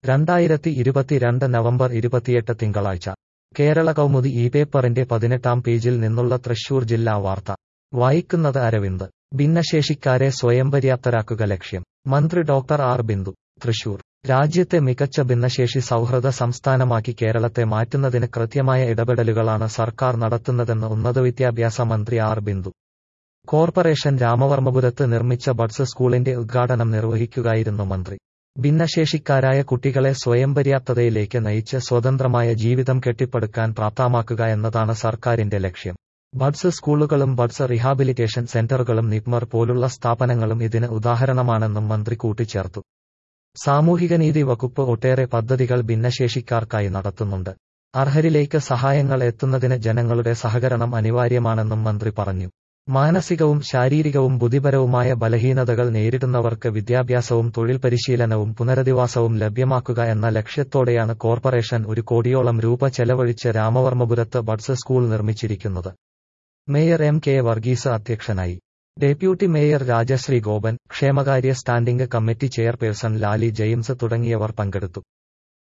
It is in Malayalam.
രണ്ടായിരത്തി ഇരുപത്തിരണ്ട് നവംബർ ഇരുപത്തിയെട്ട് തിങ്കളാഴ്ച കേരള കൗമുദി ഈ പേപ്പറിന്റെ പതിനെട്ടാം പേജിൽ നിന്നുള്ള തൃശൂർ ജില്ലാ വാർത്ത വായിക്കുന്നത് അരവിന്ദ് ഭിന്നശേഷിക്കാരെ സ്വയം പര്യാപ്തരാക്കുക ലക്ഷ്യം മന്ത്രി ഡോക്ടർ ആർ ബിന്ദു തൃശൂർ രാജ്യത്തെ മികച്ച ഭിന്നശേഷി സൗഹൃദ സംസ്ഥാനമാക്കി കേരളത്തെ മാറ്റുന്നതിന് കൃത്യമായ ഇടപെടലുകളാണ് സർക്കാർ നടത്തുന്നതെന്ന് ഉന്നതവിദ്യാഭ്യാസ മന്ത്രി ആർ ബിന്ദു കോർപ്പറേഷൻ രാമവർമ്മപുരത്ത് നിർമ്മിച്ച ബഡ്സ് സ്കൂളിന്റെ ഉദ്ഘാടനം നിർവഹിക്കുകയായിരുന്നു മന്ത്രി ഭിന്നശേഷിക്കാരായ കുട്ടികളെ സ്വയം പര്യാപ്തതയിലേക്ക് നയിച്ച് സ്വതന്ത്രമായ ജീവിതം കെട്ടിപ്പടുക്കാൻ പ്രാപ്തമാക്കുക എന്നതാണ് സർക്കാരിന്റെ ലക്ഷ്യം ബഡ്സ് സ്കൂളുകളും ബഡ്സ് റീഹാബിലിറ്റേഷൻ സെന്ററുകളും നിപ്മർ പോലുള്ള സ്ഥാപനങ്ങളും ഇതിന് ഉദാഹരണമാണെന്നും മന്ത്രി കൂട്ടിച്ചേർത്തു സാമൂഹികനീതി വകുപ്പ് ഒട്ടേറെ പദ്ധതികൾ ഭിന്നശേഷിക്കാർക്കായി നടത്തുന്നുണ്ട് അർഹരിലേക്ക് സഹായങ്ങൾ എത്തുന്നതിന് ജനങ്ങളുടെ സഹകരണം അനിവാര്യമാണെന്നും മന്ത്രി പറഞ്ഞു മാനസികവും ശാരീരികവും ബുദ്ധിപരവുമായ ബലഹീനതകൾ നേരിടുന്നവർക്ക് വിദ്യാഭ്യാസവും തൊഴിൽ പരിശീലനവും പുനരധിവാസവും ലഭ്യമാക്കുക എന്ന ലക്ഷ്യത്തോടെയാണ് കോർപ്പറേഷൻ ഒരു കോടിയോളം രൂപ ചെലവഴിച്ച് രാമവർമ്മപുരത്ത് ബഡ്സ് സ്കൂൾ നിർമ്മിച്ചിരിക്കുന്നത് മേയർ എം കെ വർഗീസ് അധ്യക്ഷനായി ഡെപ്യൂട്ടി മേയർ രാജശ്രീ ഗോപൻ ക്ഷേമകാര്യ standing committee chairperson Lali James തുടങ്ങിയവർ പങ്കെടുത്തു